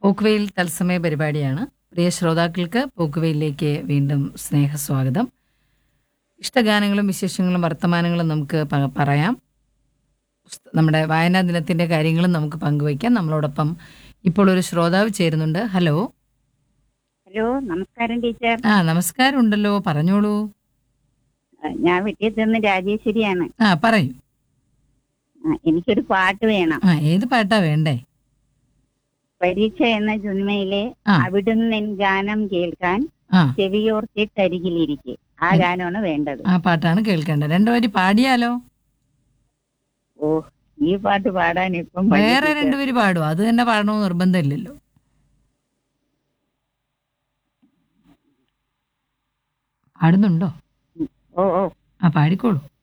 പോക്കുവെയിൽ തത്സമയ പരിപാടിയാണ് പ്രിയ ശ്രോതാക്കൾക്ക് പോക്കുവെയിലേക്ക് വീണ്ടും സ്നേഹസ്വാഗതം ഇഷ്ടഗാനങ്ങളും വിശേഷങ്ങളും വർത്തമാനങ്ങളും നമുക്ക് പ- പറയാം പുസ്ത- നമ്മുടെ വായനാ ദിനത്തിന്റെ കാര്യങ്ങളും നമുക്ക് പങ്കുവയ്ക്കാം നമ്മളോടൊപ്പം ഇപ്പോൾ ഒരു ശ്രോതാവ് ചേരുന്നുണ്ട് ഹലോ ഹലോ നമസ്കാരം ടീച്ചർ ആ നമസ്കാരം ഉണ്ടല്ലോ പറഞ്ഞോളൂ ആ, ഞാൻ വീട്ടിൽ നിന്ന് രാജേശ്വരിയാണ് ആ പറയൂ ആ, എനിക്കൊരു പാട്ട് വേണം ആ ഏത് പാട്ടാ വേണ്ടേ പരീക്ഷ എന്ന ജുന്മയിലെ ആ. അവിടുന്ന് എൻ ഗാനം കേൾക്കാൻ ആ ചെവിയോർത്തിട്ടരികിലിരിക്കെ ആ ഗാനമാണ് വേണ്ടത് ആ പാട്ടാണ് കേൾക്കേണ്ടത് രണ്ടു വരി പാടിയാലോ ഓ ഈ പാട്ട് പാടാൻ ഇപ്പം വേറെ പഠിപ്പിച്ച- രണ്ടുപേര് പാടും അത് തന്നെ പാടണമെന്ന് നിർബന്ധമില്ലല്ലോ പാടുന്നുണ്ടോ ഓ ഓ ആ പാടിക്കോളൂ